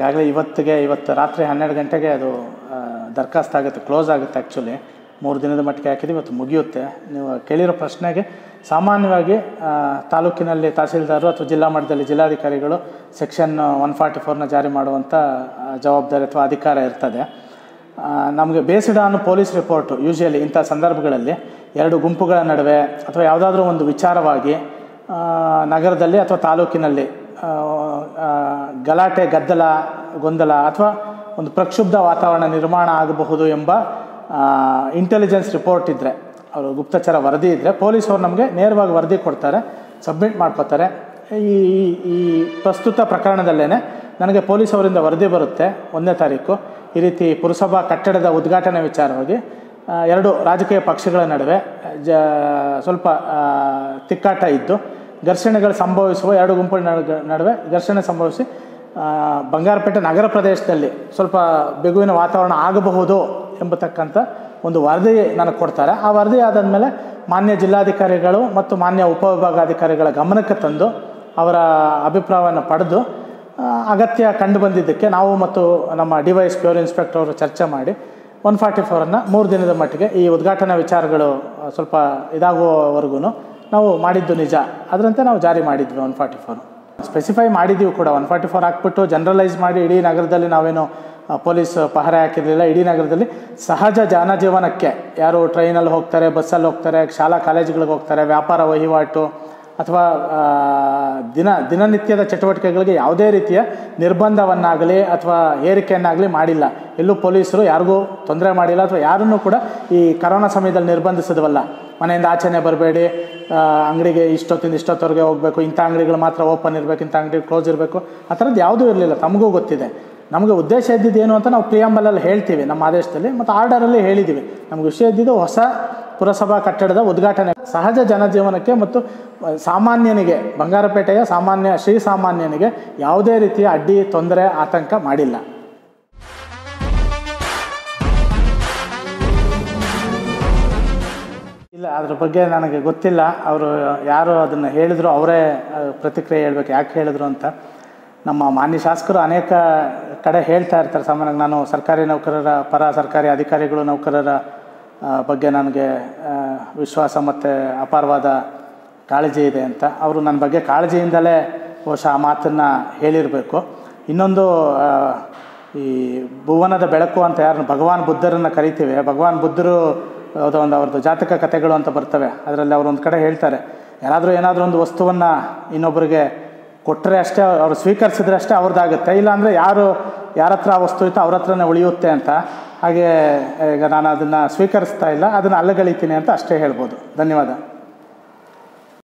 ಈಗಾಗಲೇ ಇವತ್ತಿಗೆ ಇವತ್ತು ರಾತ್ರಿ ಹನ್ನೆರಡು ಗಂಟೆಗೆ ಅದು ಆ, ದರ್ಖಾಸ್ತ್ ಆಗುತ್ತೆ ಕ್ಲೋಸ್ ಆಗುತ್ತೆ ಆ್ಯಕ್ಚುಲಿ ಮೂರು ದಿನದ ಮಟ್ಟಿಗೆ ಹಾಕಿದ್ದೀವಿ ಇವತ್ತು ಮುಗಿಯುತ್ತೆ ನೀವು ಕೇಳಿರೋ ಪ್ರಶ್ನೆಗೆ ಸಾಮಾನ್ಯವಾಗಿ ಆ, ತಾಲೂಕಿನಲ್ಲಿ ತಹಸೀಲ್ದಾರರು ಅಥವಾ ಜಿಲ್ಲಾ ಮಟ್ಟದಲ್ಲಿ ಜಿಲ್ಲಾಧಿಕಾರಿಗಳು ಸೆಕ್ಷನ್ ಒನ್ ಫಾರ್ಟಿ ಫೋರ್ನ ಜಾರಿ ಮಾಡುವಂಥ ಆ, ಜವಾಬ್ದಾರಿ ಅಥವಾ ಅಧಿಕಾರ ಇರ್ತದೆ ನಮಗೆ based on police report usually ಇಂಥ ಸಂದರ್ಭಗಳಲ್ಲಿ ಎರಡು ಗುಂಪುಗಳ ನಡುವೆ ಅಥವಾ ಯಾವುದಾದ್ರೂ ಒಂದು ವಿಚಾರವಾಗಿ ಆ, ನಗರದಲ್ಲಿ ಅಥವಾ ತಾಲೂಕಿನಲ್ಲಿ ಆ, ಆ, ಗಲಾಟೆ ಗದ್ದಲ ಗೊಂದಲ ಅಥವಾ ಒಂದು ಪ್ರಕ್ಷುಬ್ಧ ವಾತಾವರಣ ನಿರ್ಮಾಣ ಆಗಬಹುದು ಎಂಬ ಇಂಟೆಲಿಜೆನ್ಸ್ ರಿಪೋರ್ಟ್ ಇದ್ದರೆ ಅವರು ಗುಪ್ತಚರ ವರದಿ ಇದ್ದರೆ ಪೊಲೀಸವ್ರು ನಮಗೆ ನೇರವಾಗಿ ವರದಿ ಕೊಡ್ತಾರೆ ಸಬ್ಮಿಟ್ ಮಾಡ್ಕೋತಾರೆ ಈ ಈ- ಈ ಪ್ರಸ್ತುತ ಪ್ರಕರಣದಲ್ಲೇ ನನಗೆ ಪೊಲೀಸ್ ಅವರಿಂದ ವರದಿ ಬರುತ್ತೆ ಒಂದನೇ ತಾರೀಕು ಈ ರೀತಿ ಪುರಸಭಾ ಕಟ್ಟಡದ ಉದ್ಘಾಟನೆ ವಿಚಾರವಾಗಿ ಆ, ಎರಡು ರಾಜಕೀಯ ಪಕ್ಷಗಳ ನಡುವೆ ಜ ಸ್ವಲ್ಪ ಆ, ತಿಕ್ಕಾಟ ಇದ್ದು ಘರ್ಷಣೆಗಳು ಸಂಭವಿಸುವ ಎರಡು ಗುಂಪುಗಳ ನಡು- ನಡುವೆ ಘರ್ಷಣೆ ಸಂಭವಿಸಿ ಆ, ಬಂಗಾರಪೇಟೆ ನಗರ ಪ್ರದೇಶದಲ್ಲಿ ಸ್ವಲ್ಪ ಬಿಗುವಿನ ವಾತಾವರಣ ಆಗಬಹುದು ಎಂಬತಕ್ಕಂಥ ಒಂದು ವರದಿ ನನಗೆ ಕೊಡ್ತಾರೆ ಆ ವರದಿ ಆದಮೇಲೆ ಮಾನ್ಯ ಜಿಲ್ಲಾಧಿಕಾರಿಗಳು ಮತ್ತು ಮಾನ್ಯ ಉಪವಿಭಾಗಾಧಿಕಾರಿಗಳ ಗಮನಕ್ಕೆ ತಂದು ಅವರ ಅಭಿಪ್ರಾಯವನ್ನು ಪಡೆದು ಆ, ಅಗತ್ಯ ಕಂಡು ಬಂದಿದ್ದಕ್ಕೆ ನಾವು ಮತ್ತು ನಮ್ಮ ಡಿ ವೈ ಎಸ್ ಪಿ ಅವರು ಇನ್ಸ್ಪೆಕ್ಟರ್ ಅವರು ಚರ್ಚೆ ಮಾಡಿ ಒನ್ ಫಾರ್ಟಿ ಫೋರನ್ನು ಮೂರು ದಿನದ ಮಟ್ಟಿಗೆ ಈ ಉದ್ಘಾಟನಾ ವಿಚಾರಗಳು ಆ, ಸ್ವಲ್ಪ ಇದಾಗುವವರೆಗೂ ನಾವು ಮಾಡಿದ್ದು ನಿಜ ಅದರಂತೆ ನಾವು ಜಾರಿ ಮಾಡಿದ್ವಿ ಒನ್ ಫಾರ್ಟಿ ಫೋರ್ ಸ್ಪೆಸಿಫೈ ಮಾಡಿದ್ದೀವಿ ಕೂಡ ಒನ್ ಫಾರ್ಟಿ ಫೋರ್ ಹಾಕ್ಬಿಟ್ಟು ಜನರಲೈಸ್ ಮಾಡಿ ಇಡೀ ನಗರದಲ್ಲಿ ನಾವೇನು ಆ, ಪೊಲೀಸ್ ಪಹರೆ ಹಾಕಿರಲಿಲ್ಲ ಇಡೀ ನಗರದಲ್ಲಿ ಸಹಜ ಜನಜೀವನಕ್ಕೆ ಯಾರು ಟ್ರೈನಲ್ಲಿ ಹೋಗ್ತಾರೆ ಬಸ್ಸಲ್ಲಿ ಹೋಗ್ತಾರೆ ಶಾಲಾ ಕಾಲೇಜುಗಳಿಗೆ ಹೋಗ್ತಾರೆ ವ್ಯಾಪಾರ ವಹಿವಾಟು ಅಥವಾ ಆ, ದಿನ ದಿನನಿತ್ಯದ ಚಟುವಟಿಕೆಗಳಿಗೆ ಯಾವುದೇ ರೀತಿಯ ನಿರ್ಬಂಧವನ್ನಾಗಲಿ ಅಥವಾ ಏರಿಕೆಯನ್ನಾಗಲಿ ಮಾಡಿಲ್ಲ ಎಲ್ಲೂ ಪೊಲೀಸರು ಯಾರಿಗೂ ತೊಂದರೆ ಮಾಡಿಲ್ಲ ಅಥವಾ ಯಾರನ್ನೂ ಕೂಡ ಈ ಕರೋನಾ ಸಮಯದಲ್ಲಿ ನಿರ್ಬಂಧಿಸಿದ್ವಲ್ಲ ಮನೆಯಿಂದ ಆಚೆನೆ ಬರಬೇಡಿ ಅಂಗಡಿಗೆ ಇಷ್ಟೊತ್ತಿಂದ ಇಷ್ಟೊತ್ತವರೆಗೆ ಹೋಗಬೇಕು ಇಂಥ ಅಂಗಡಿಗಳು ಮಾತ್ರ ಓಪನ್ ಇರಬೇಕು ಇಂಥ ಅಂಗಡಿ ಕ್ಲೋಸ್ ಇರಬೇಕು ಆ ಥರದ್ದು ಯಾವುದೂ ಇರಲಿಲ್ಲ ತಮಗೂ ಗೊತ್ತಿದೆ ನಮಗೆ ಉದ್ದೇಶ ಇದ್ದಿದ್ದು ಏನು ಅಂತ ನಾವು ಪ್ರಿಯಾಂಬಲಲ್ಲಿ ಹೇಳ್ತೀವಿ ನಮ್ಮ ಆದೇಶದಲ್ಲಿ ಮತ್ತು ಆರ್ಡರಲ್ಲಿ ಹೇಳಿದ್ದೀವಿ ನಮ್ಗೆ ವಿಷಯ ಇದ್ದಿದ್ದು ಹೊಸ ಪುರಸಭಾ ಕಟ್ಟಡದ ಉದ್ಘಾಟನೆ ಸಹಜ ಜನಜೀವನಕ್ಕೆ ಮತ್ತು ಸಾಮಾನ್ಯನಿಗೆ ಬಂಗಾರಪೇಟೆಯ ಸಾಮಾನ್ಯ ಶ್ರೀ ಸಾಮಾನ್ಯನಿಗೆ ಯಾವುದೇ ರೀತಿಯ ಅಡ್ಡಿ ತೊಂದರೆ ಆತಂಕ ಮಾಡಿಲ್ಲ ಇಲ್ಲ ಅದ್ರ ಬಗ್ಗೆ ನನಗೆ ಗೊತ್ತಿಲ್ಲ ಅವರು ಯಾರು ಅದನ್ನು ಹೇಳಿದ್ರು ಅವರೇ ಆ, ಪ್ರತಿಕ್ರಿಯೆ ಹೇಳ್ಬೇಕು ಯಾಕೆ ಹೇಳಿದ್ರು ಅಂತ ನಮ್ಮ ಮಾನ್ಯ ಶಾಸಕರು ಅನೇಕ ಕಡೆ ಹೇಳ್ತಾ ಇರ್ತಾರೆ ಸಾಮಾನ್ಯವಾಗಿ ನಾನು ಸರ್ಕಾರಿ ನೌಕರರ ಪರ ಸರ್ಕಾರಿ ಅಧಿಕಾರಿಗಳು ನೌಕರರ ಆ, ಬಗ್ಗೆ ನನಗೆ ಆ, ವಿಶ್ವಾಸ ಮತ್ತು ಅಪಾರವಾದ ಕಾಳಜಿ ಇದೆ ಅಂತ ಅವರು ನನ್ನ ಬಗ್ಗೆ ಕಾಳಜಿಯಿಂದಲೇ ಬಹುಶಃ ಆ ಮಾತನ್ನು ಹೇಳಿರಬೇಕು ಇನ್ನೊಂದು ಆ, ಈ ಭುವನದ ಬೆಳಕು ಅಂತ ಯಾರನ್ನು ಭಗವಾನ್ ಬುದ್ಧರನ್ನು ಕರಿತೀವಿ ಭಗವಾನ್ ಬುದ್ಧರು ಯಾವುದೋ ಒಂದು ಅವ್ರದ್ದು ಜಾತಕ ಕಥೆಗಳು ಅಂತ ಬರ್ತವೆ ಅದರಲ್ಲಿ ಅವರು ಒಂದು ಕಡೆ ಹೇಳ್ತಾರೆ ಯಾರಾದರೂ ಏನಾದರೂ ಒಂದು ವಸ್ತುವನ್ನು ಇನ್ನೊಬ್ಬರಿಗೆ ಕೊಟ್ಟರೆ ಅಷ್ಟೇ ಅವ್ರು ಸ್ವೀಕರಿಸಿದ್ರೆ ಅಷ್ಟೇ ಅವ್ರದ್ದಾಗುತ್ತೆ ಇಲ್ಲಾಂದರೆ ಯಾರು ಯಾರ ಹತ್ರ ಆ ವಸ್ತು ಇತ್ತು ಅವ್ರ ಹತ್ರನೇ ಉಳಿಯುತ್ತೆ ಅಂತ ಹಾಗೆ ಈಗ ನಾನು ಅದನ್ನು ಸ್ವೀಕರಿಸ್ತಾ ಇಲ್ಲ ಅದನ್ನು ಅಲ್ಲಗಳಿತೀನಿ ಅಂತ ಅಷ್ಟೇ ಹೇಳ್ಬೋದು ಧನ್ಯವಾದ